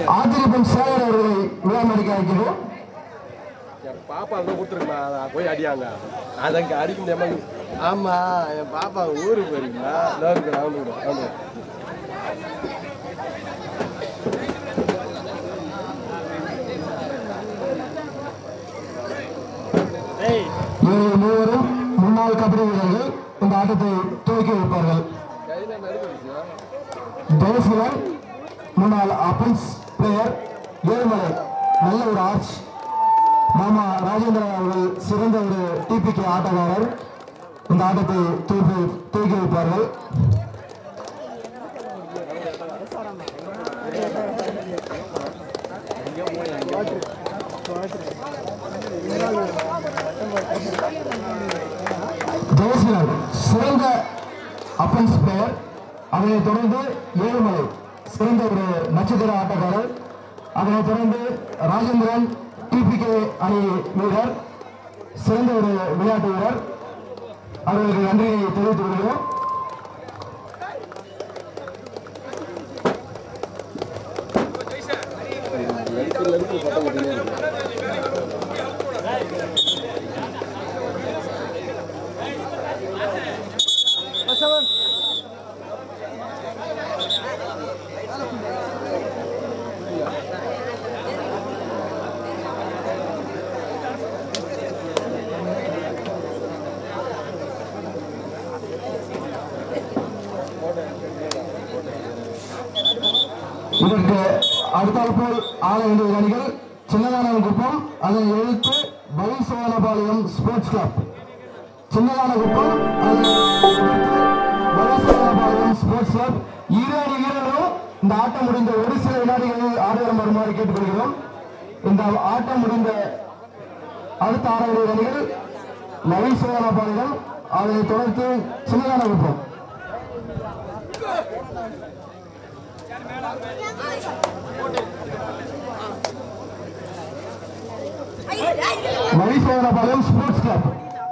ஆத்திரிப்பன் சேகர் அவர்களை விழாமடிக்க வைக்கிறோம் என் பாப்பா தான் கொடுத்துருக்கலாம் அதை போய் அடியாங்க அதுக்கு அடிக்க முடியாம ஆமா என் பாப்பா ஊருக்கு போயிருங்களா லோருக்கு ரவுண்டு விடும் ரவுண்டு இவர்கள் மூவரும் முன்னாள் கபடி வீரர்கள் இந்த ஆட்டத்தை துவக்கி வைப்பார்கள் கையில நடுவடிச்சா ஜெயசிவன் முன்னாள் அப்பன்ஸ் பிளேயர் ஏழுமலை நல்ல ஒரு ஆர்ச் மாமா ராஜேந்திரன் அவர்கள் சிறந்த ஒரு டிபிகே ஆட்டக்காரர் இந்த ஆட்டத்தை தூக்கி தூக்கி வைப்பார்கள் ஜெயசிவன் சிறந்த அப்பன்ஸ் பிளேயர் அதனைத் தொடர்ந்து ஏழுமலை சிறந்த ஒரு நட்சத்திர ஆட்டக்காரர் அதனைத் தொடர்ந்து ராஜேந்திரன் டிபிகே அணி வீரர் சிறந்த ஒரு விளையாட்டு வீரர் அவர்களுக்கு நன்றியை தெரிவித்துக் கொள்கிறோம் நெருப்பு நெருப்பு சத்தம் கட்டினே இருக்கு இதற்கு அடுத்தாற்போல் ஆள வேண்டிய அணிகள் சின்னதானகுப்பம் அதனை எழுத்து வைசோனபாளையம் ஸ்போர்ட்ஸ் கிளப் சின்னதானகுப்பம் அதனை எதிர்த்து வைசோனபாளையம் ஸ்போர்ட்ஸ் கிளப் இரு அணி வீரர்களும் இந்த ஆட்டம் முடிந்த ஒரு சில வினாடிகளில் ஆடுகளம் வருமாறு கேட்டுக்கொள்கிறோம் இந்த ஆட்டம் முடிந்த அடுத்த ஆட வேண்டிய அணிகள் நவீசோனபாளையம் அதனைத் தொடர்ந்து சின்னதானகுப்பம் வைசோனபாளையம் ஸ்போர்ட்ஸ் கிளப்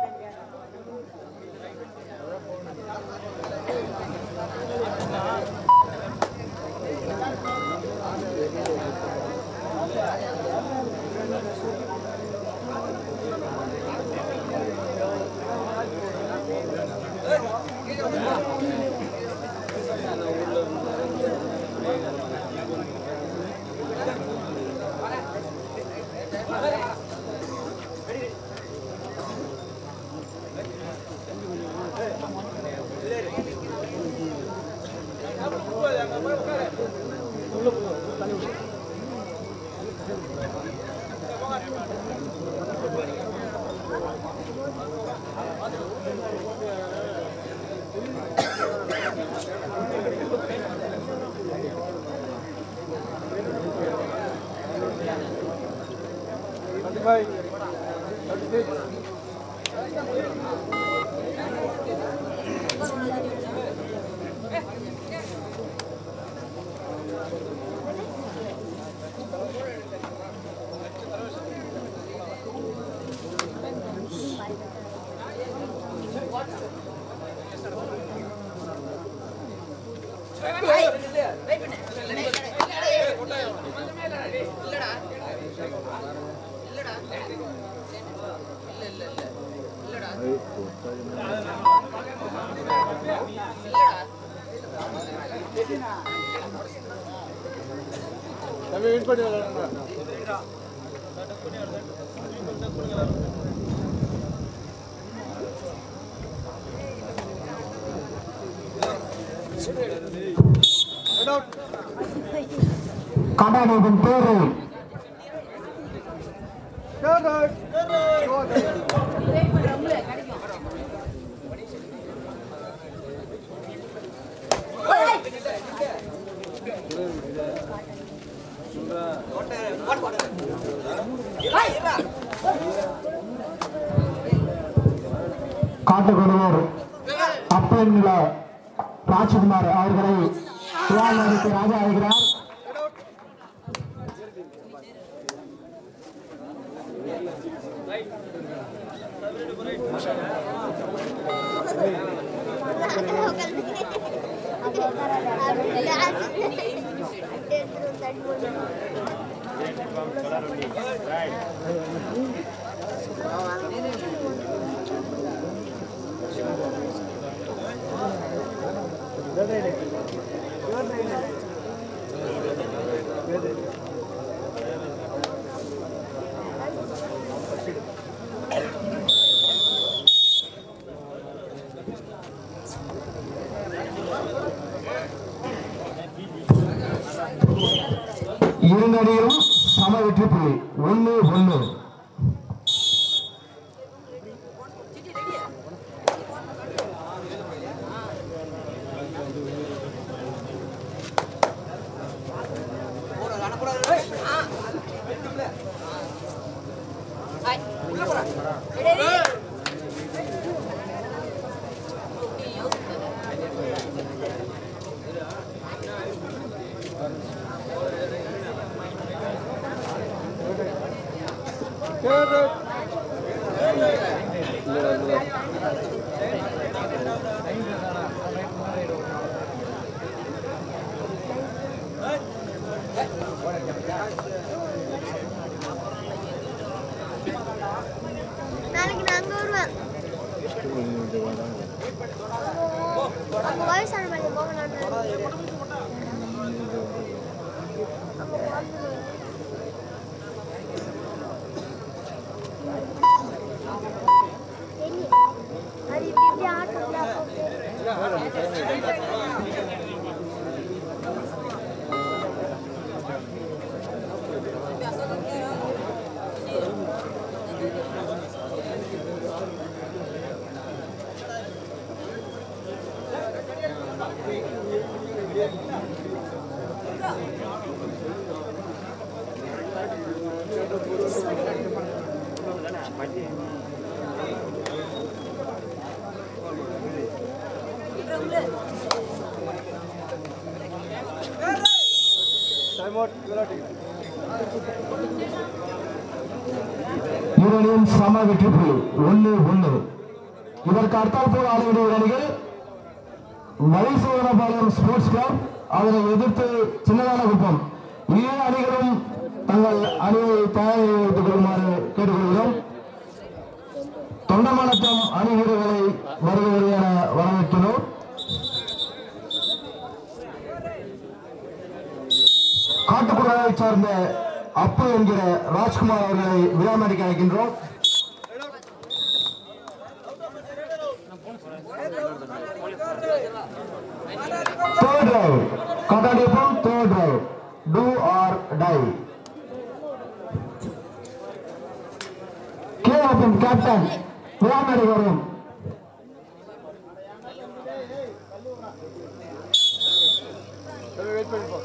தம்பி வெயிட் பண்ணி விளையாடுங்க காண்டாடியின் பேரு காட்டுக்கொடுவர் அப்பன்ல ராஜ்குமார் அவர்களை விழாவிற்கு ராஜா ஆகிறார் Thank you. எடுத்துட்டு வந்து தண்ணி போட்டு இரண்டு அணிகளும் சம வெற்றி புள்ளி ஒன்று ஒன்று நாளைக்கு நான் அங்க வருவேன் அங்க வயசான மாதிரி போகலான்னு அங்க வந்துருவேன். தெரியும். அது இப்படி இப்படி ஆட்டம்ல போட்டு இரு அணியும் சம வெற்றி புள்ளி ஒன்று ஒன்று இதற்கு அடுத்தால் போல் ஆளுடைய அணிகள் மலைசோதனபாளையம் ஸ்போர்ட்ஸ் கிளப் அதனை எதிர்த்து சின்னதான குப்பம் இரு அணிகளும் தங்கள் அணியை தயார் வைத்துக் கொள்ளுமாறு கேட்டுக்கொள்கிறோம் தொண்டமானத்தம் அணி வீரர்களை வருக வருக என வரவேற்கிறோம் காட்டுப்புறாவை சார்ந்த அப்பு என்கிற ராஜ்குமார் அவர்களை விழாமடிக்க அழைக்கின்றோம் Third drive. காட்டாடியப்பம் third drive. Do or die. கேவலம் கேப்டன் விழாமடி வரும் வெயிட் பண்ணி போ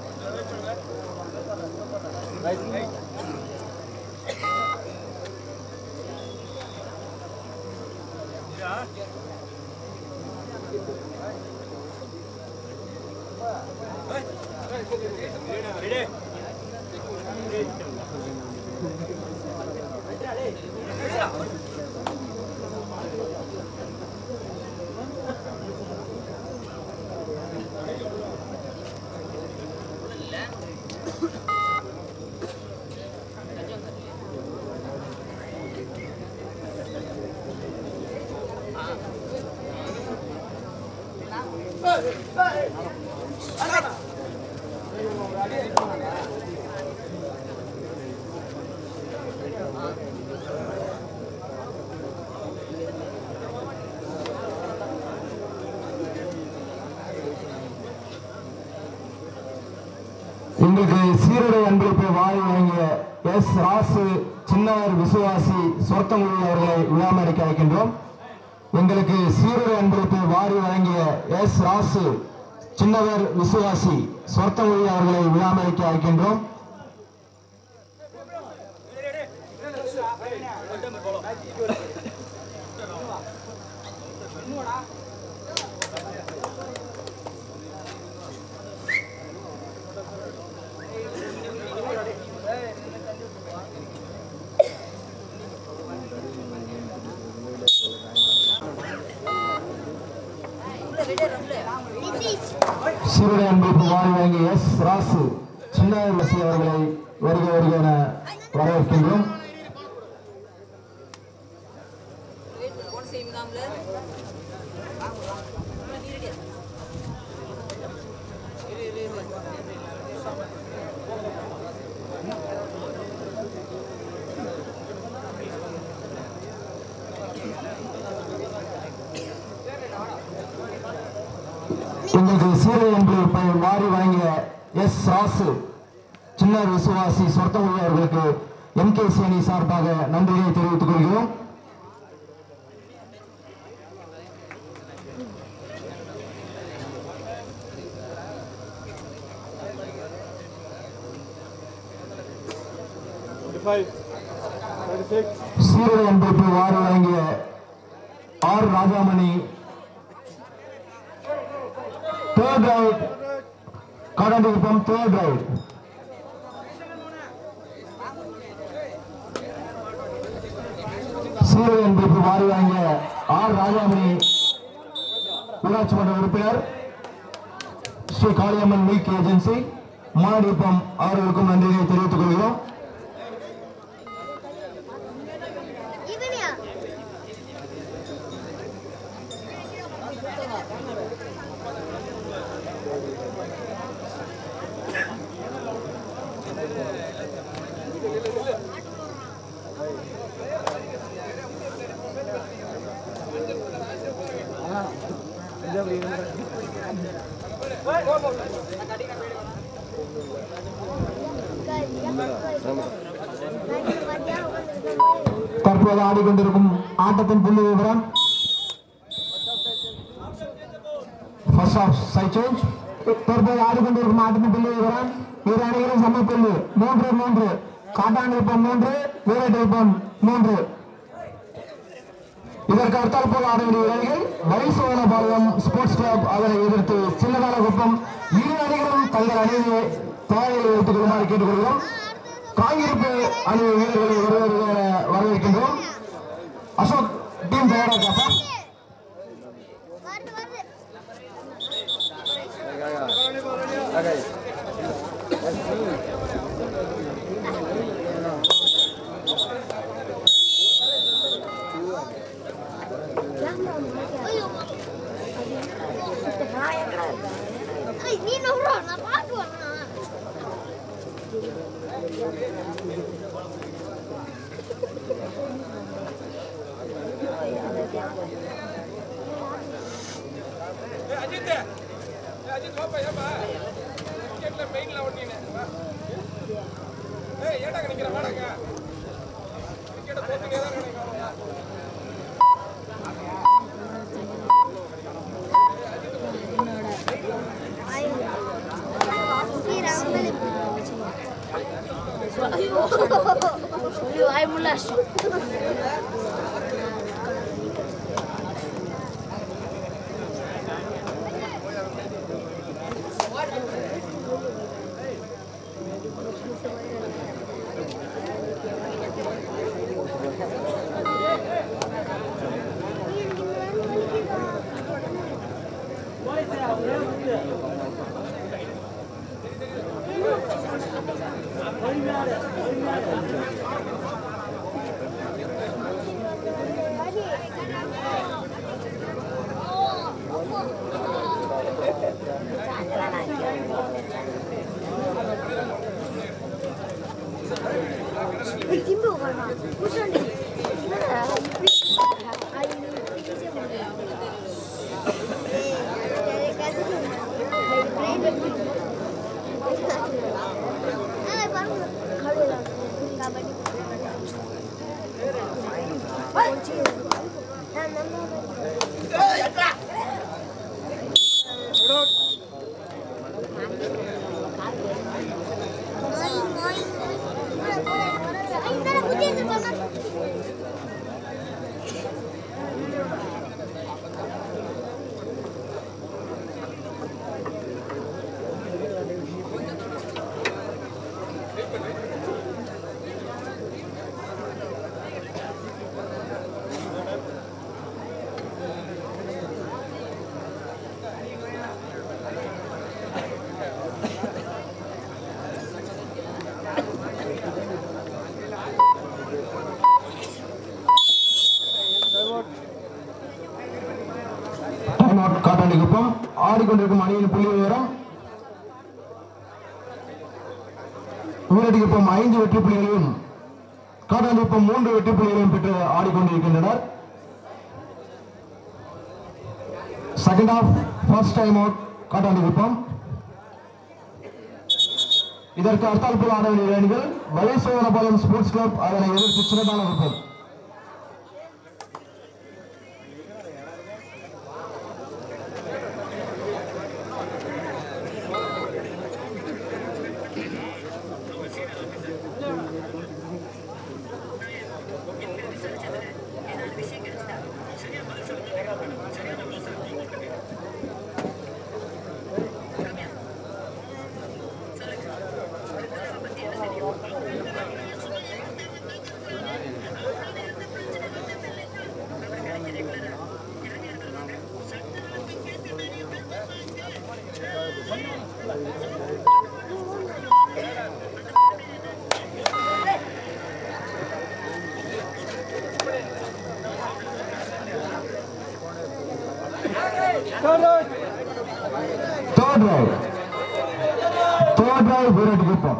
இன்றைக்கு சீருடை அன்பளிப்பை வாரி வழங்கிய எஸ் ராசு சின்னவர் விசுவாசி சொர்த்தங்குடி அவர்களை விழாமடிக்க அழைக்கின்றோம் எங்களுக்கு சீருடை அன்பளிப்பை வாரி வழங்கிய எஸ் ராசு சின்னவர் விசுவாசி சொர்த்தங்குடி அவர்களை விழாமடிக்க அழைக்கின்றோம் நிஜம் சீருடை அன்பளிப்பு வாரி வழங்கிய எஸ் ராசு சின்ன வசி அவர்களை வருக வருக என வரவேற்கின்றோம் ഫോൺ ചെയ്യുമ്പോൾ எங்களுக்கு சீருடை அன்பளிப்பை வாரி வழங்கிய எஸ் ராசு சின்ன விசுவாசி சொர்த்தமொழி அவர்களுக்கு எம்கேசி அணி சார்பாக நன்றியை தெரிவித்துக் கொள்கிறோம் சீருடை அன்பளிப்பு வாரி வழங்கிய R Rajamani third raid Kadandikuppam third raid சீருடை அன்பளிப்பு வாரி வழங்கிய ஆர் ராஜாமணி ஊராட்சி மன்ற உறுப்பினர் ஸ்ரீ காளியம்மன் மில்க் ஏஜென்சி மாடிப்பம் அவர்களுக்கும் நன்றியை தெரிவித்துக் கொள்கிறோம் இவனையா தற்போது ஆடிக்கொண்டிருக்கும் ஆட்டத்தின் புள்ளி விவரம் ஃபர்ஸ்ட் ஆஃப் சைட் சேஞ்ச் தற்போது ஆடிக்கொண்டிருக்கும் ஆட்டத்தின் புள்ளி விவரம் இரு அணிகளும் சம புள்ளி மூன்று மூன்று காட்டாண்டிருப்பம் மூன்று வீரட்டிருப்பம் மூன்று இதற்கு அடுத்தால் போல் ஆட வேண்டிய அணிகள் வைசோனபாளையம் ஸ்போர்ட்ஸ் கிளப் அதனை எதிர்த்து சின்னதானகுப்பம் இரு அணிகளும் தங்கள் அணியை தயாரில் வைத்துக் கொள்ளுமாறு கேட்டுக்கொள்கிறோம் காங்கிருப்பு அணி வீரர்களை ஒருவர் வரவேற்கின்றோம் அசோக் டீம் தயாரா இருக்காப்பா வருது வருது ஐயோ நான் எங்கடா இருக்கேன் ஐய் நீ நோறா நான் பாத்து வரேன் வாய் முள்ளாச்சு திரும்பி உட்காரணும் புஷாண்டி என்னடா இப்படி அது நீ இப்படி செய்ய முடியாது ஏய் அது கதை பிரைன் ஆ பாருங்க கடுல கபடி நான் நம்ம டைம் அவுட் காட்டாண்டி குப்பம் ஆடிக்கொண்டிருக்கும் அணியின் புள்ளி விவரம் வீரடி குப்பம் ஐந்து வெற்றி புள்ளிகளையும் காட்டாண்டி குப்பம் மூன்று வெற்றி புள்ளிகளையும் பெற்று ஆடிக்கொண்டிருக்கின்றனர் second half first time out Kattandikuppam இதற்கு அர்த்தால்புல் ஆட வேண்டிய அணிகள் வலைசோதனபாளையம் ஸ்போர்ட்ஸ் கிளப் அதனை எதிர்த்து சிறப்பான Kuppam third raid third raid Veeradikuppam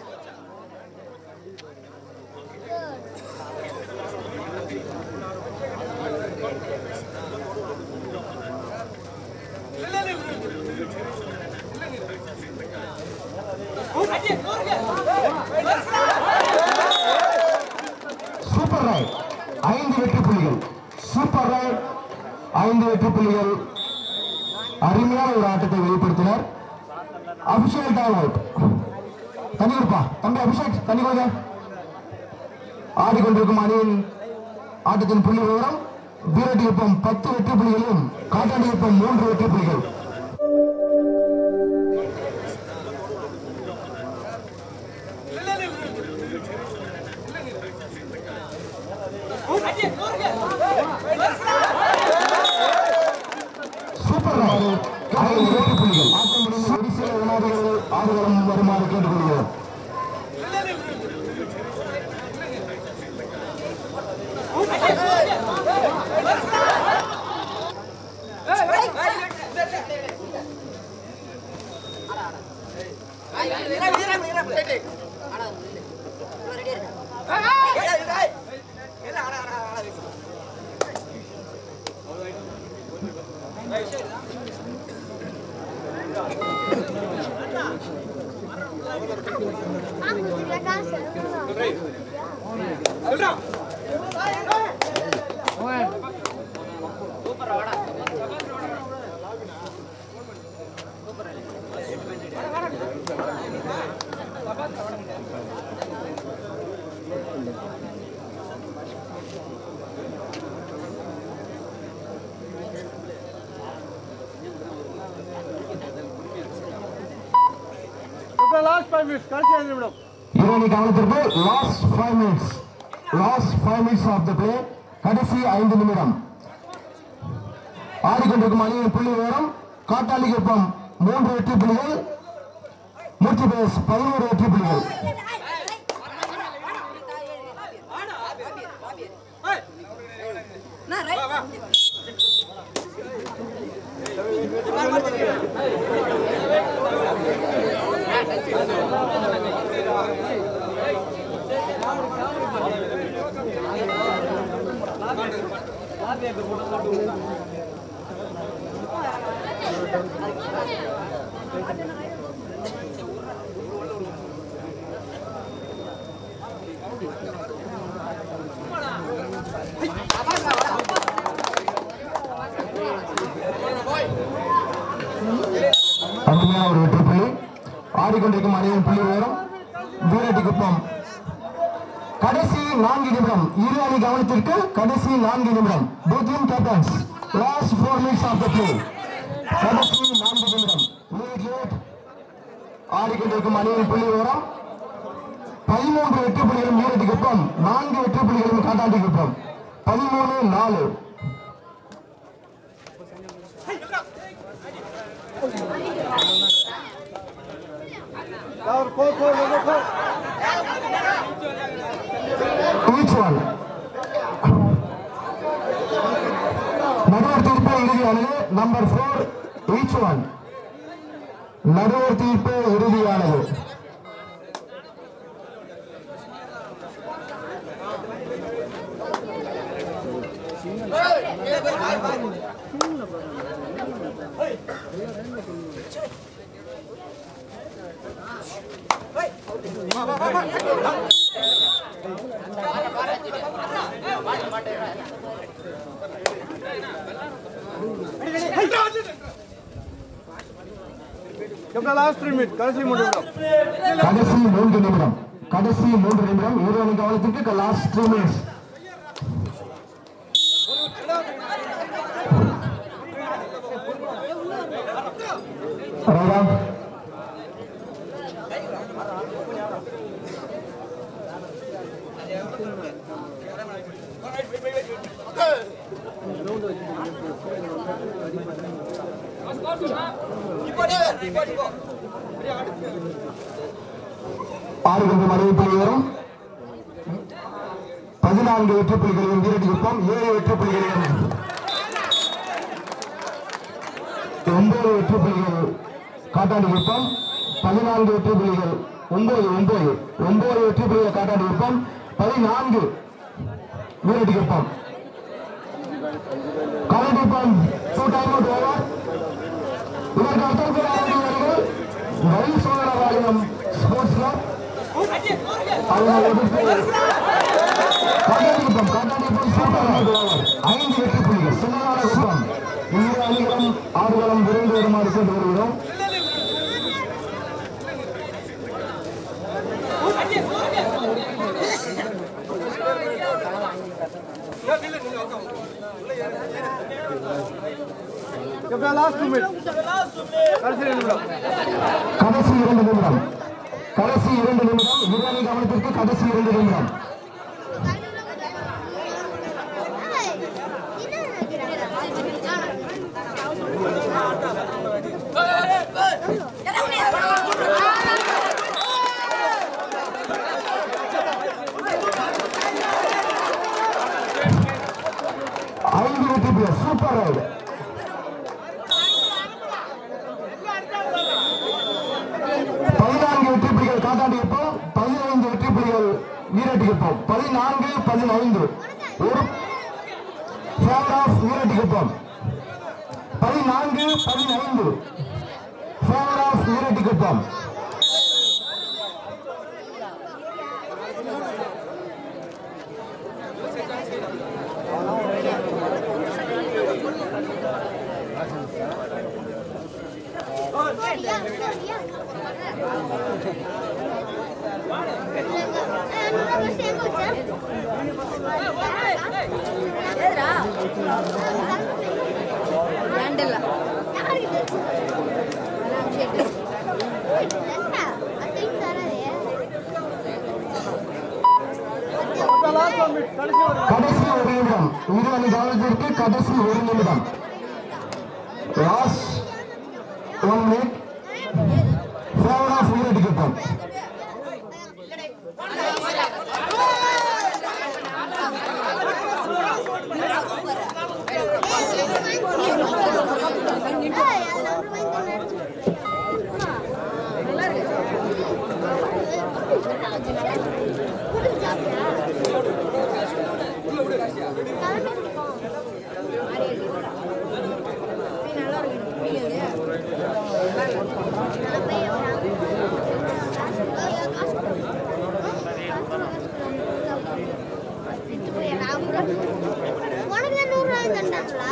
super raid ஐந்து வெற்றி புள்ளிகள் சூப்பர் ரைட் ஐந்து வெற்றி புள்ளிகள் அருமையான ஒரு ஆட்டத்தை வெளிப்படுத்தினர் அபிஷேக் டைம் அவுட் தண்ணி கொடுப்பா தம்பி அபிஷேக் தண்ணி கொடுங்க ஆடிக்கொண்டிருக்கும் அணியின் ஆட்டத்தின் புள்ளி விவரம் வீரட்டியப்பம் பத்து வெற்றி புள்ளிகளும் காட்டாண்டியப்பம் மூன்று வெற்றி புள்ளிகள் சூப்பர் ரைட் ஐந்து வெற்றி புள்ளிகள் ஆட்டம் முடிந்து ஒரு சில வினாடிகள் ஆடுகளம் வருமாறு கேட்டுக்கொள்கிறோம் லாஸ்ட் ஃபைவ் மினிட்ஸ் கடைசி ஐந்து நிமிடம் இரணி கவனத்திற்கு last five minutes last five minutes of the play கடைசி ஐந்து நிமிடம் ஆடிக்கொண்டிருக்கும் அணியின் புள்ளி விவரம் காட்டாளிக்குப்பம் மூன்று வெற்றி புள்ளிகள் மூர்த்தி பேஸ் பதினோரு வெற்றி புள்ளிகள் அருமையான ஒரு வெற்றி புள்ளி ஆடிக்கொண்டிருக்கும் அணியின் புள்ளி விவரம் வீரட்டிக்குப்பம் கடைசி நான்கு நிமிடம் இரு அணி கவனத்திற்கு கடைசி நான்கு நிமிடம் பூத்தியம் captains last four minutes of the play கடைசி நான்கு நிமிடம் லேட் லேட் ஆடிக்கொண்டிருக்கும் அணியின் புள்ளி விவரம் பதிமூன்று வெற்றி புள்ளிகளும் வீரட்டிக்குப்பம் நான்கு வெற்றி புள்ளிகளும் காட்டாண்டிக்குப்பம் பதிமூணு நாலு four four number four each one. நடுவர் தீர்ப்பை இறுதியானது நம்பர் ஃபோர் ஈச் ஒன் நடுவர் தீர்ப்பு இறுதியானது லாஸ்ட் த்ரீ மினிட் கடைசி மூணு நிமிடம் கடைசி மூன்று நிமிடம் கடைசி மூன்று நிமிடம் இருவரின் கவனத்திற்கு லாஸ்ட் த்ரீ மினிட்ஸ் ஆறு கண்டு அறிவிப்பில் வரும் பதினான்கு வெற்றி புள்ளிகளையும் வீரடி குப்பம் ஏழு வெற்றி புள்ளிகளையும் ஒன்பது வெற்றி புள்ளிகள் காட்டாண்டி குப்பம் பதினான்கு வெற்றி புள்ளிகள் ஒன்பது ஒன்பது ஒன்பது வெற்றி புள்ளிகள் காட்டாண்டி குப்பம் பதினான்கு Veeradikuppam Kattandikuppam two time out over இதற்கு அடுத்த ஆடுகிறவர்கள் வழி சோழ வாரியம் ஸ்போர்ட்ஸ் கிளப் அவங்க எதிர்த்து கர்நாடகம் கர்நாடகம் சூப்பர் ஓவர் ஐந்து வெற்றி புள்ளிகள் சின்னதான குப்பம் இரு அணிகளும் ஆடுகளம் விரைந்து வருமாறு சென்று வருகிறோம் லாஸ்ட் டூ மினிட் கடைசி நிமிடம் கடைசி இரண்டு நிமிடம் கடைசி இரண்டு நிமிடம் இரு அணி கவனத்திற்கு கடைசி இரண்டு நிமிடம் ஐந்து வெற்றி புள்ளி சூப்பர் ரைடு பதினான்கு வெற்றி புலிகள் காத்தாண்டியிருப்போம் பதினைந்து வெற்றி புலிகள் வீரட்டிருப்போம் பதினான்கு பதினைந்து ஒரு ஃபேவர் ஆஃப் வீரட்டிருப்போம் பதினான்கு பதினைந்து ஃபேவர் ஆஃப் வீரட்டிருப்போம் ஏதுடா ஏண்டல்ல லாஸ்ட் ஒன் மினிட் கடைசி ஒரு கடைசி ஒரு நிமிடம் இரு அணி கவனத்திற்கு கடைசி ஒரு நிமிடம் last one minute favour of வீரட்டிருப்போம் உனக்கு நூறு ரூபாய் தந்தாங்களா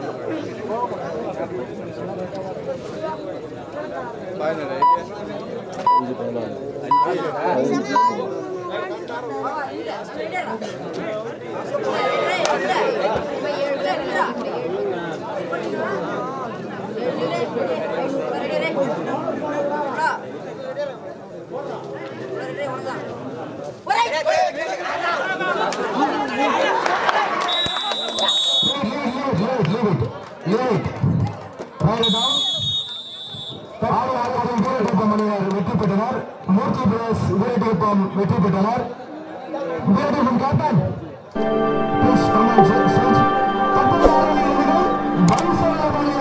Leave, leave, leave, leave it. Leave it. Write it down. ஆறு ஆறுவரும் வீரட்டிருப்பம் அணியினர் வெற்றி பெற்றனர் மூர்த்தி பிரதேஷ் வீரட்டிருப்பம் வெற்றி பெற்றனர் வீரட்டிருப்பம் கேப்டன் ப்ளீஸ் கமெண்ட்